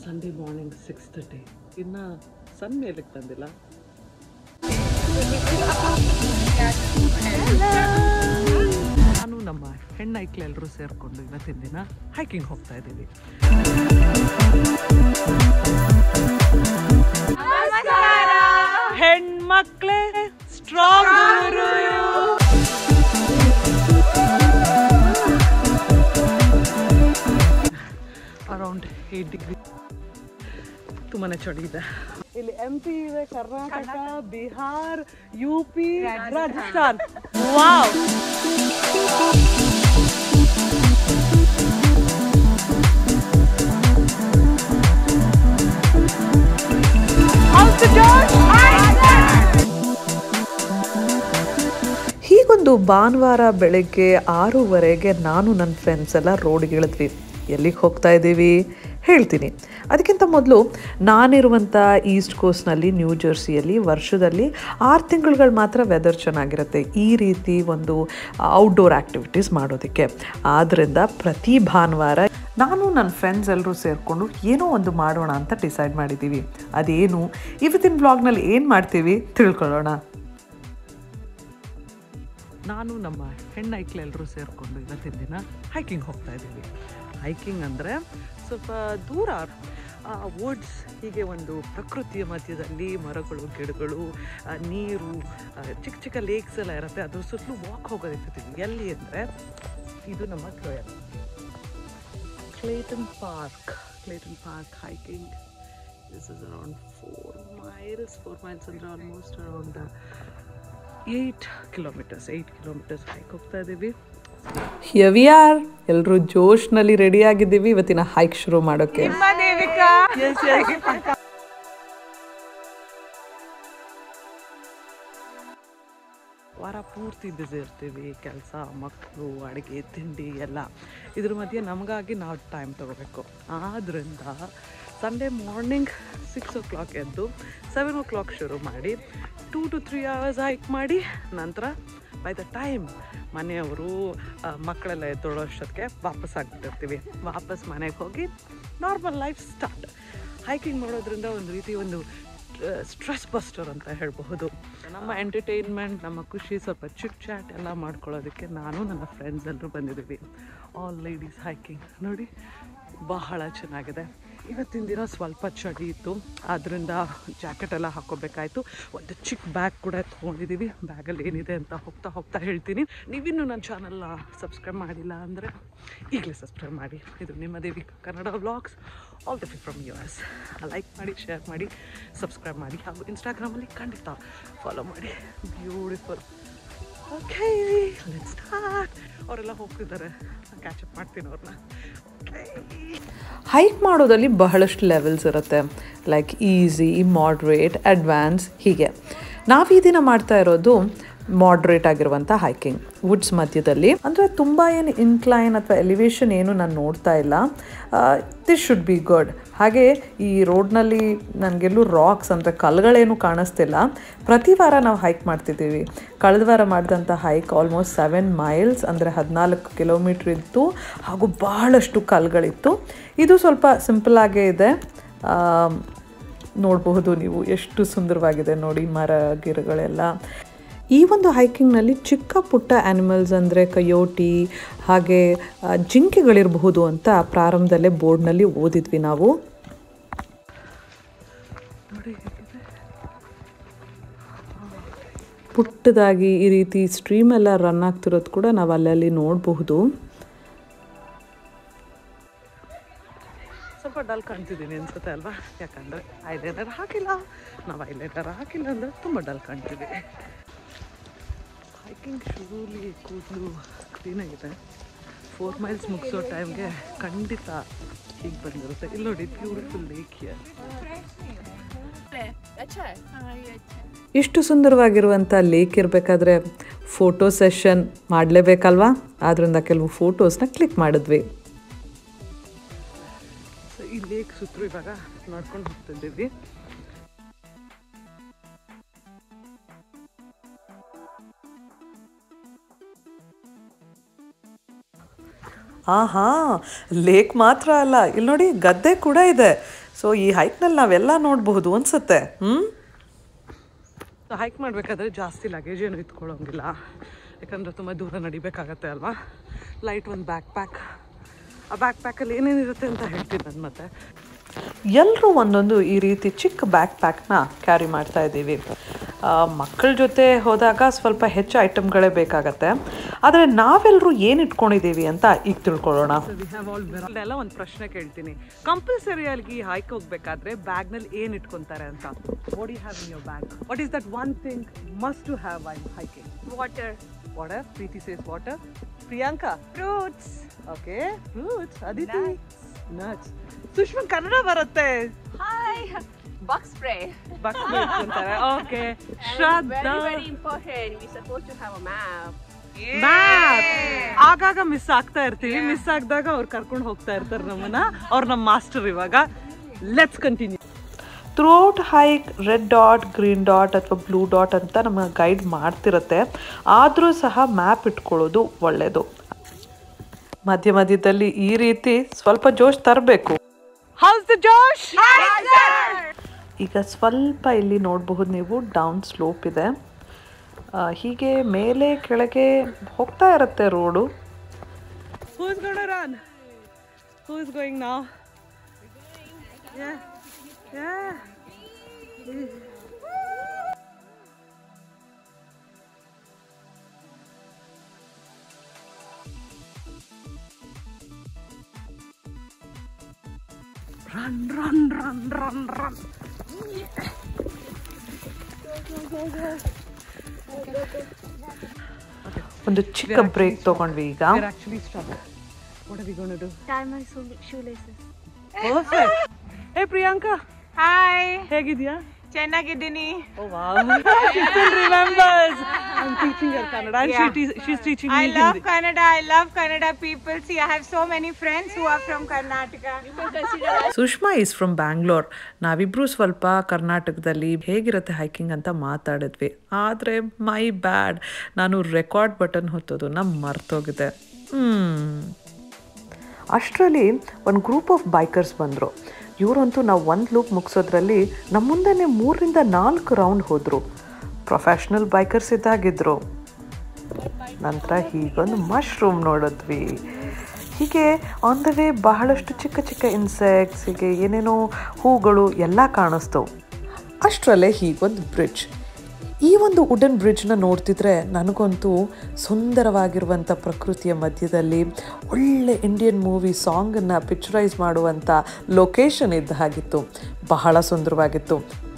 Sunday morning six thirty ಇನ್ನು ಸನ್ ಮೇಲಕ್ಕೆ ಬಂದಿಲ್ಲ ನಾನು ನಮ್ಮ ಹೆಣ್ಣೈಕ್ಳೆಲ್ಲರೂ ಸೇರಿಕೊಂಡು ಇವತ್ತಿನ ದಿನ ಹೈಕಿಂಗ್ ಹೋಗ್ತಾ ಇದ್ದೀವಿ ಹೆಣ್ಮಕ್ಳೇ ಸ್ಟ್ರಾಂಗ್ ಅರೌಂಡ್ ಏಟ್ ಡಿಗ್ರಿ ತುಂಬಾನೇ ಚಳಿ ಇದೆ ಇಲ್ಲಿ ಎಂ ಪಿ ಇದೆ Karnataka Bihar U P Rajasthan wow ಹೀಗೊಂದು ಭಾನುವಾರ ಬೆಳಗ್ಗೆ ಆರೂವರೆಗೆ ನಾನು ನನ್ನ ಫ್ರೆಂಡ್ಸ್ ಎಲ್ಲ ರೋಡ್ಗೆ ಇಳಿದ್ವಿ ಎಲ್ಲಿಗೆ ಹೋಗ್ತಾ ಇದ್ದೀವಿ ಹೇಳ್ತೀನಿ ಅದಕ್ಕಿಂತ ಮೊದಲು ನಾನಿರುವಂಥ ಈಸ್ಟ್ ಕೋಸ್ಟ್ನಲ್ಲಿ ನ್ಯೂ ಜೆರ್ಸಿಯಲ್ಲಿ ವರ್ಷದಲ್ಲಿ ಆರು ತಿಂಗಳುಗಳು ಮಾತ್ರ ವೆದರ್ ಚೆನ್ನಾಗಿರುತ್ತೆ ಈ ರೀತಿ ಒಂದು ಔಟ್ಡೋರ್ ಆ್ಯಕ್ಟಿವಿಟೀಸ್ ಮಾಡೋದಕ್ಕೆ ಆದ್ದರಿಂದ ಪ್ರತಿ ಭಾನುವಾರ ನಾನು ನನ್ನ ಫ್ರೆಂಡ್ಸ್ ಎಲ್ಲರೂ ಸೇರಿಕೊಂಡು ಏನೋ ಒಂದು ಮಾಡೋಣ ಅಂತ ಡಿಸೈಡ್ ಮಾಡಿದ್ದೀವಿ ಅದೇನು ಇವತ್ತಿನ ಬ್ಲಾಗ್ನಲ್ಲಿ ಏನು ಮಾಡ್ತೀವಿ ತಿಳ್ಕೊಳ್ಳೋಣ ನಾನು ನಮ್ಮ ಹೆಣ್ಣೈಕ್ಳೆಲ್ಲರೂ ಸೇರಿಕೊಂಡು ಇವತ್ತಿನ ದಿನ ಹೈಕಿಂಗ್ ಹೋಗ್ತಾ ಇದ್ದೀವಿ ಹೈಕಿಂಗ್ ಅಂದರೆ ಸ್ವಲ್ಪ ದೂರ ವುಡ್ಸ್ ಹೀಗೆ ಒಂದು ಪ್ರಕೃತಿಯ ಮಧ್ಯದಲ್ಲಿ ಮರಗಳು ಗಿಡಗಳು ಆ, ನೀರು ಆ, ಚಿಕ್ಕ ಚಿಕ್ಕ ಲೇಕ್ಸ್ ಎಲ್ಲ ಇರುತ್ತೆ ಅದ್ರ ಸುತ್ತಲೂ ವಾಕ್ ಹೋಗೋದಿರ್ತೀವಿ ಎಲ್ಲಿ ಅಂದರೆ ಇದು ನಮ್ಮ ಕ್ಲೋಯರ್ Clayton Park Clayton Park hiking this is around four miles four miles ಅಂದರೆ almost around eight kilometres eight kilometres hike ಹೋಗ್ತಾ ಇದ್ದೀವಿ ಯವಿಯಾರ್ ಎಲ್ಲರೂ ಜೋಶ್ನಲ್ಲಿ ರೆಡಿ ಆಗಿದ್ದೀವಿ ಇವತ್ತಿನ ಹೈಕ್ ಶುರು ಮಾಡೋಕ್ಕೆ ವಾರ ಪೂರ್ತಿ ಬ್ಯುಸಿ ಇರ್ತೀವಿ ಕೆಲಸ ಮಕ್ಕಳು ಅಡುಗೆ ತಿಂಡಿ ಎಲ್ಲ ಇದ್ರ ಮಧ್ಯೆ ನಮಗಾಗಿ ನಾವು ಟೈಮ್ ತೊಗೋಬೇಕು ಆದ್ದರಿಂದ Sunday morning six o'clock ಎದ್ದು ಸೆವೆನ್ ಓ ಕ್ಲಾಕ್ ಶುರು ಮಾಡಿ two to three hours hike ಮಾಡಿ ನಂತರ ಬೈ ದ ಟೈಮ್ ಮನೆಯವರು ಆ, ಮಕ್ಕಳೆಲ್ಲ ಎದ್ದೊಳೋಷ್ಟೊತ್ತಿಗೆ ವಾಪಸ್ ಆಗ್ಬಿಟ್ಟಿರ್ತೀವಿ ವಾಪಸ್ ಮನೆಗೆ ಹೋಗಿ ನಾರ್ಮಲ್ ಲೈಫ್ ಸ್ಟಾರ್ಟ್ ಹೈಕಿಂಗ್ ಮಾಡೋದ್ರಿಂದ ಒಂದು ರೀತಿ ಒಂದು ಸ್ಟ್ರೆಸ್ ಬಸ್ಟರ್ ಅಂತ ಹೇಳಬಹುದು ನಮ್ಮ ಎಂಟರ್ಟೈನ್ಮೆಂಟ್ ನಮ್ಮ ಖುಷಿ ಸ್ವಲ್ಪ ಚಿಟ್ ಚಾಟ್ ಎಲ್ಲ ಮಾಡ್ಕೊಳ್ಳೋದಕ್ಕೆ ನಾನು ನನ್ನ ಫ್ರೆಂಡ್ಸ್ ಎಲ್ಲರೂ ಬಂದಿದ್ದೀವಿ ಆಲ್ ಲೇಡೀಸ್ ಹೈಕಿಂಗ್ ನೋಡಿ ಬಹಳ ಚೆನ್ನಾಗಿದೆ ಇವತ್ತಿನ ದಿನ ಸ್ವಲ್ಪ ಚಳಿ ಇತ್ತು ಆದ್ದರಿಂದ ಜಾಕೆಟ್ ಎಲ್ಲ ಹಾಕೋಬೇಕಾಯ್ತು ಒಂದು ಚಿಕ್ಕ ಬ್ಯಾಗ್ ಕೂಡ ತೊಗೊಂಡಿದ್ದೀವಿ ಬ್ಯಾಗಲ್ಲಿ ಏನಿದೆ ಅಂತ ಹೋಗ್ತಾ ಹೋಗ್ತಾ ಹೇಳ್ತೀನಿ ನೀವಿನ್ನೂ ನನ್ನ ಚಾನಲ್ನ ಸಬ್ಸ್ಕ್ರೈಬ್ ಮಾಡಿಲ್ಲ ಅಂದರೆ ಈಗಲೇ ಸಬ್ಸ್ಕ್ರೈಬ್ ಮಾಡಿ ಇದು ನಿಮ್ಮ Devi Kannada vlogs all the from U S like ಮಾಡಿ ಶೇರ್ ಮಾಡಿ ಸಬ್ಸ್ಕ್ರೈಬ್ ಮಾಡಿ ಹಾಗೂ ಇನ್ಸ್ಟಾಗ್ರಾಮಲ್ಲಿ ಖಂಡಿತ ಫಾಲೋ ಮಾಡಿ ಬ್ಯೂಟಿಫುಲ್ ಓಕೆ ಲೆಟ್ ಸ್ಟಾರ್ಟ್ ಅವರೆಲ್ಲ ಹೋಗ್ತಿದ್ದಾರೆ ಕ್ಯಾಚಪ್ ಮಾಡ್ತೀನಿ ಅವ್ರನ್ನ ಹೈಕ್ ಮಾಡೋದಲ್ಲಿ ಬಹಳಷ್ಟು ಲೆವೆಲ್ಸ್ ಇರುತ್ತೆ ಲೈಕ್ ಈಸಿ ಮಾಡ್ರೇಟ್ ಅಡ್ವಾನ್ಸ್ ಹೀಗೆ ನಾವು ಈ ದಿನ ಮಾಡ್ತಾ ಇರೋದು ಮಾಡ್ರೇಟ್ ಆಗಿರುವಂಥ ಹೈಕಿಂಗ್ ವುಡ್ಸ್ ಮಧ್ಯದಲ್ಲಿ ಅಂದರೆ ತುಂಬ ಏನು ಇನ್ಕ್ಲೈನ್ ಅಥವಾ ಎಲಿವೇಶನ್ ಏನು ನಾನು ನೋಡ್ತಾ ಇಲ್ಲ ದಿಸ್ ಶುಡ್ ಬಿ ಗುಡ್ ಹಾಗೆ ಈ ರೋಡ್ನಲ್ಲಿ ನನಗೆಲ್ಲೂ ರಾಕ್ಸ್ ಅಂದರೆ ಕಲ್ಗಳೇನು ಕಾಣಿಸ್ತಿಲ್ಲ ಪ್ರತಿ ವಾರ ನಾವು ಹೈಕ್ ಮಾಡ್ತಿದ್ದೀವಿ ಕಳೆದ ವಾರ ಮಾಡಿದಂಥ ಹೈಕ್ ಆಲ್ಮೋಸ್ಟ್ ಸೆವೆನ್ ಮೈಲ್ಸ್ ಅಂದರೆ ಹದಿನಾಲ್ಕು ಕಿಲೋಮೀಟ್ರ್ ಇತ್ತು ಹಾಗೂ ಬಹಳಷ್ಟು ಕಲ್ಗಳಿತ್ತು ಇದು ಸ್ವಲ್ಪ ಸಿಂಪಲ್ ಆಗೇ ಇದೆ ಆ, ನೋಡಬಹುದು ನೀವು ಎಷ್ಟು ಸುಂದರವಾಗಿದೆ ನೋಡಿ ಮರ ಗಿಡಗಳೆಲ್ಲ ಈ ಒಂದು ಹೈಕಿಂಗ್ನಲ್ಲಿ ಚಿಕ್ಕ ಪುಟ್ಟ ಆ್ಯನಿಮಲ್ಸ್ ಅಂದರೆ ಕಯೋಟಿ ಹಾಗೆ ಆ, ಜಿಂಕೆಗಳಿರಬಹುದು ಅಂತ ಪ್ರಾರಂಭದಲ್ಲೇ ಬೋರ್ಡ್ನಲ್ಲಿ ಓದಿದ್ವಿ ನಾವು ನೋಡಿ ಹೇಗಿದೆ ಪುಟ್ಟದಾಗಿ ಈ ರೀತಿ ಸ್ಟ್ರೀಮ್ ಎಲ್ಲ ರನ್ ಆಗ್ತಿರೋದು ಕೂಡ ನಾವು ಅಲ್ಲಲ್ಲಿ ನೋಡಬಹುದು ಸ್ವಲ್ಪ ಡಲ್ ಕಾಣ್ತಿದ್ದೀನಿ ಅನ್ಸುತ್ತೆ ಅಲ್ವಾ ಯಾಕಂದರೆ ಐಲೈನರ್ ಹಾಕಿಲ್ಲ ನಾವು ಐಲೈನರ್ ಹಾಕಿಲ್ಲ ಅಂದರೆ ತುಂಬ ಡಲ್ ಕಾಣ್ತೀವಿ ಹೈಕಿಂಗ್ ಶುರುಲಿ ಕೂದಲು ಕ್ಲೀನಾಗಿದೆ ಫೋರ್ ಮೈಲ್ಸ್ ಮುಗಿಸೋ ಟೈಮ್ಗೆ ಖಂಡಿತ ಹೀಗೆ ಬಂದಿರುತ್ತೆ ಇಲ್ಲಿ ನೋಡಿ ಬ್ಯೂಟಿಫುಲ್ ಲೇಕ್ ಹಿಯರ್ अच्छा है हाँ ये अच्छा है ಇಷ್ಟು ಸುಂದರವಾಗಿರುವಂಥ ಲೇಕ್ ಇರಬೇಕಾದ್ರೆ ಫೋಟೋ ಸೆಷನ್ ಮಾಡಲೇಬೇಕಲ್ವಾ ಆದ್ದರಿಂದ ಕೆಲವು ಫೋಟೋಸ್ನ ಕ್ಲಿಕ್ ಮಾಡಿದ್ವಿ ಸೊ ಈ ಲೇಕ್ ಸುತ್ತಲೂ ಇವಾಗ ನೋಡ್ಕೊಂಡು ಹೋಗ್ತಿದ್ದೀವಿ ಆಹಾ ಲೇಕ್ ಮಾತ್ರ ಅಲ್ಲ ಇಲ್ಲಿ ನೋಡಿ ಗದ್ದೆ ಕೂಡ ಇದೆ ಸೊ ಈ ಹೈಕ್ನಲ್ಲಿ ನಾವೆಲ್ಲ ನೋಡಬಹುದು ಅನ್ಸುತ್ತೆ ಹ್ಞೂ ಹೈಕ್ ಮಾಡಬೇಕಾದ್ರೆ ಜಾಸ್ತಿ ಲಗೇಜ್ ಏನು ಇಟ್ಕೊಳ್ಳೋಂಗಿಲ್ಲ ಯಾಕಂದರೆ ತುಂಬ ದೂರ ನಡಿಬೇಕಾಗತ್ತೆ ಅಲ್ವಾ ಲೈಟ್ ಒಂದು ಬ್ಯಾಕ್ ಪ್ಯಾಕ್ ಆ ಬ್ಯಾಕ್ ಪ್ಯಾಕಲ್ಲಿ ಏನೇನಿರುತ್ತೆ ಅಂತ ಹೇಳ್ತೀನಿ ನಾನು ಮತ್ತೆ ಎಲ್ಲರೂ ಒಂದೊಂದು ಈ ರೀತಿ ಚಿಕ್ಕ ಬ್ಯಾಕ್ ಪ್ಯಾಕ್ನ ಕ್ಯಾರಿ ಮಾಡ್ತಾ ಇದ್ದೀವಿ ಮಕ್ಕಳ ಜೊತೆ ಹೋದಾಗ ಸ್ವಲ್ಪ ಹೆಚ್ಚು ಐಟಮ್ಗಳೇ ಬೇಕಾಗತ್ತೆ ಆದರೆ ನಾವೆಲ್ಲರೂ ಏನು ಇಟ್ಕೊಂಡಿದ್ದೀವಿ ಅಂತ ಈಗ ತಿಳ್ಕೊಳ್ಳೋಣ ವಿ ಹ್ಯಾವ್ ಆಲ್ ಎಲ್ಲ ಒಂದು ಪ್ರಶ್ನೆ ಕೇಳ್ತೀನಿ ಕಂಪಲ್ಸರಿಯಾಗಿ ಹೈಕ್ ಹೋಗ್ಬೇಕಾದ್ರೆ ಬ್ಯಾಗ್ನಲ್ಲಿ ಏನು ಇಟ್ಕೊಂತಾರೆ ಅಂತ what you have in your bag what is that one thing must to have I hiking Water. Water Preethi says water Priyanka Fruits. Okay fruits Aditi nuts Sushma Kannada ಬರುತ್ತೆ Hi. Bug spray. ಬಕ್ಸ್ ಇಟ್ಕೊಂತಾರೆ okay Very, Shraddha very important. We're supposed to have a map. Map ಆಗಾಗ miss ಆಗ್ತಾ ಇರ್ತೀವಿ miss ಆಗದಾಗ ಅವ್ರು ಕರ್ಕೊಂಡು ಹೋಗ್ತಾ ಇರ್ತಾರೆ ನಮ್ಮನ್ನ ಅವ್ರು ನಮ್ಮ ಮಾಸ್ಟರ್ ಇವಾಗ let's continue throughout hike red dot green dot ಅಥವಾ ಬ್ಲೂ ಡಾಟ್ ಅಂತ ನಮಗೆ ಗೈಡ್ ಮಾಡ್ತಿರುತ್ತೆ ಆದರೂ ಸಹ ಮ್ಯಾಪ್ ಇಟ್ಕೊಳ್ಳೋದು ಒಳ್ಳೆಯದು ಮಧ್ಯ ಮಧ್ಯದಲ್ಲಿ ಈ ರೀತಿ ಸ್ವಲ್ಪ ಜೋಶ್ ತರಬೇಕು ಹೌಸ್ ದ ಜೋಶ್ ಈಗ ಸ್ವಲ್ಪ ಇಲ್ಲಿ ನೋಡಬಹುದು ನೀವು ಡೌನ್ ಸ್ಲೋಪ್ ಇದೆ ಆ, ಹೀಗೆ ಮೇಲೆ ಕೆಳಗೆ ಹೋಗ್ತಾ ಇರುತ್ತೆ road who is gonna run who is going now Run, run, run, run, run. ಒಂದು ಚಿಕ್ಕ ಬ್ರೇಕ್ ತಗೊಂಡ್ವಿ ಈಗ We're actually stuck. What are we going to do? Tie my shoelaces. Perfect. Hey Priyanka, Hi. ಹೇಗಿದ್ಯಾ? ಚೆನ್ನಾಗಿದ್ದೀನಿ Oh wow. she still remembers. I'm teaching her Kannada and she te- she's teaching me I love Hindi. Kannada. I love Kannada people. See, I have so many friends who are from Karnataka. Sushma is from Bangalore ನಾವಿಬ್ರು ಸ್ವಲ್ಪ ಕರ್ನಾಟಕದಲ್ಲಿ ಹೇಗಿರುತ್ತೆ hiking ಅಂತ ಮಾತಾಡಿದ್ವಿ ಆದರೆ ಮೈ ಬ್ಯಾಡ್ ನಾನು record button ಹೊತ್ತೋದನ್ನ ಮರ್ತೋಗಿದೆ ಹ್ಮ್ ಅಷ್ಟರಲ್ಲಿ ಒಂದು ಗ್ರೂಪ್ ಆಫ್ ಬೈಕರ್ಸ್ ಬಂದರು ಇವರಂತೂ ನಾವು ಒಂದು ಲೂಪ್ ಮುಗಿಸೋದ್ರಲ್ಲಿ ನಮ್ಮ ಮುಂದೆನೇ ಮೂರರಿಂದ ನಾಲ್ಕು ರೌಂಡ್ ಹೋದರು ಪ್ರೊಫೆಷ್ನಲ್ ಬೈಕರ್ಸ್ ಇದ್ದಾಗಿದ್ರು ನಂತರ ಹೀಗೊಂದು ಮಶ್ರೂಮ್ ನೋಡಿದ್ವಿ ಹೀಗೆ ಆನ್ ದ ವೇ ಬಹಳಷ್ಟು ಚಿಕ್ಕ ಚಿಕ್ಕ ಇನ್ಸೆಕ್ಟ್ಸ್ ಹೀಗೆ ಏನೇನೋ ಹೂಗಳು ಎಲ್ಲ ಕಾಣಿಸ್ತವು ಅಷ್ಟರಲ್ಲೇ ಹೀಗೊಂದು ಬ್ರಿಡ್ಜ್ ಈ ಒಂದು ವುಡನ್ ಬ್ರಿಡ್ಜ್ನ ನೋಡ್ತಿದ್ರೆ ನನಗಂತೂ ಸುಂದರವಾಗಿರುವಂಥ ಪ್ರಕೃತಿಯ ಮಧ್ಯದಲ್ಲಿ ಒಳ್ಳೆ ಇಂಡಿಯನ್ ಮೂವಿ ಸಾಂಗನ್ನು ಪಿಕ್ಚರೈಸ್ ಮಾಡುವಂಥ ಲೊಕೇಶನ್ ಇದ್ದ ಹಾಗಿತ್ತು ಬಹಳ ಸುಂದರವಾಗಿತ್ತು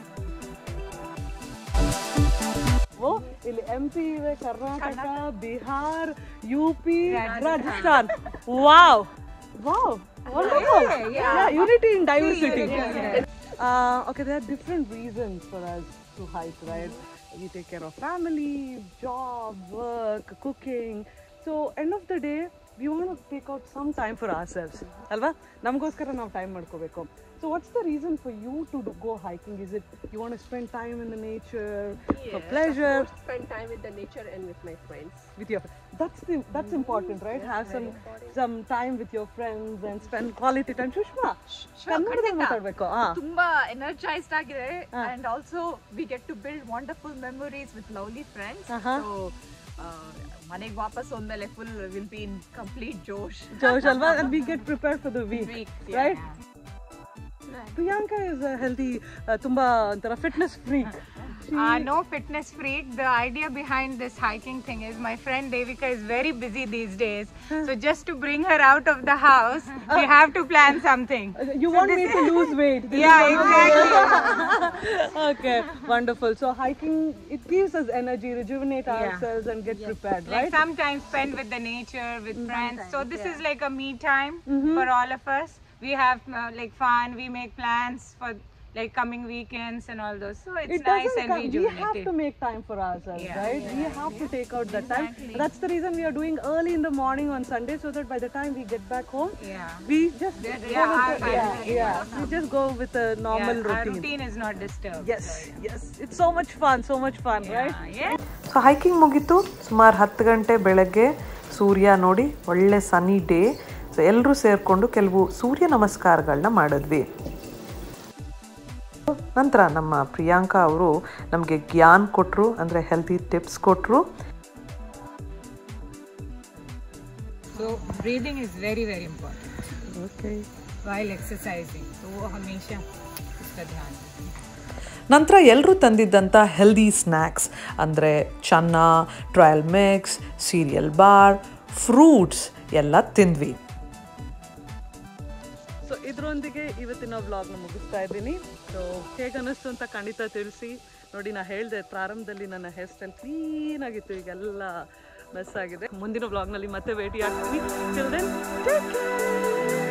ಓ ಇಲ್ಲಿ ಎಂ ಪಿ ಇವೆ Karnataka Bihar U P Rajasthan wow wow unity in diversity okay there are different reasons for us to hike right we take care of family job work cooking so end of the day we want to take out some time for ourselves ಅಲ್ವಾ ನಮಗೋಸ್ಕರ ನಾವು time ಮಾಡ್ಕೋಬೇಕು so what's the reason for you to go hiking is it you want spend time in the nature for pleasure spend time with the nature and with my friends. with your that's the, that's important right have some some time with your friends and spend quality time Sushma ಕನ್ನಡದಲ್ಲಿ ಮಾತಾಡ್ಬೇಕು ಹಾ ತುಂಬಾ energised ಆಗಿದೆ and also we get to build wonderful memories with lovely friends so ಮನೆಗೆ ವಾಪಸ್ ಹೋದ್ಮೇಲೆ full will be in complete ಜೋಶ್ ಜೋಶ್ ಅಲ್ವಾ and we get prepared for the week, Week, right yeah. Priyanka is healthy ತುಂಬಾ ಒಂಥರ fitness freak Uh, no fitness freak. The idea behind this hiking thing is my friend Devika is very busy these days. So just to bring her out of the house, we have to plan something. you want me to lose weight This is Yeah, one of exactly. okay wonderful so hiking it gives us energy rejuvenate Yeah. ourselves and get prepared Like right sometimes spend with the nature, with friends. So this is like a me time for all of us. We have uh, like fun. We make plans for like coming weekends and all those. So it's it nice doesn't and come, we have rejuvenating. to make time for ourselves Yeah. right we have to take out that time that's the reason we are doing early in the morning on sunday so that by the time we get back home Yeah. we just go yeah, with our- the, yeah, yeah we just go with a normal yeah, Our routine. routine is not disturbed. yes yes it's so much fun so much fun right Uh, yeah. So hiking ಮುಗೀತು ಸುಮಾರು ಹತ್ತು ಗಂಟೆ ಬೆಳಗ್ಗೆ ಸೂರ್ಯ ನೋಡಿ ಒಳ್ಳೆ ಸನಿ day so ಎಲ್ಲರೂ ಸೇರಿಕೊಂಡು ಕೆಲವು ಸೂರ್ಯ ನಮಸ್ಕಾರಗಳನ್ನ ಮಾಡಿದ್ವಿ ನಂತರ ನಮ್ಮ ಪ್ರಿಯಾಂಕಾ ಅವರು ನಮಗೆ ಜ್ಞಾನ್ ಕೊಟ್ಟರು ಅಂದರೆ ಹೆಲ್ತಿ ಟಿಪ್ಸ್ ಕೊಟ್ಟರು So breathing is very very important okay while exercising. So वो हमेशा इसका ध्यान रखें. ನಂತರ ಎಲ್ಲರೂ ತಂದಿದ್ದಂಥ ಹೆಲ್ದಿ ಸ್ನ್ಯಾಕ್ಸ್ ಅಂದರೆ chana trail mix cereal bar fruits ಎಲ್ಲ ತಿಂದ್ವಿ ಸೊ ಇದರೊಂದಿಗೆ ಇವತ್ತಿನ ವ್ಲಾಗ್ನ ಮುಗಿಸ್ತಾ ಇದ್ದೀನಿ ಸೊ ಹೇಗೆ ಅನ್ನಿಸ್ತು ಅಂತ ಖಂಡಿತ ತಿಳಿಸಿ ನೋಡಿ ನಾ ಹೇಳಿದೆ ಪ್ರಾರಂಭದಲ್ಲಿ ನನ್ನ ಹೇರ್ ಸ್ಟೈಲ್ ಕ್ಲೀನ್ ಆಗಿತ್ತು ಈಗೆಲ್ಲ ಮೆಸ್ ಆಗಿದೆ ಮುಂದಿನ ವ್ಲಾಗ್ನಲ್ಲಿ ಮತ್ತೆ ಭೇಟಿ ಆಗ್ತೀನಿ Till then, take care.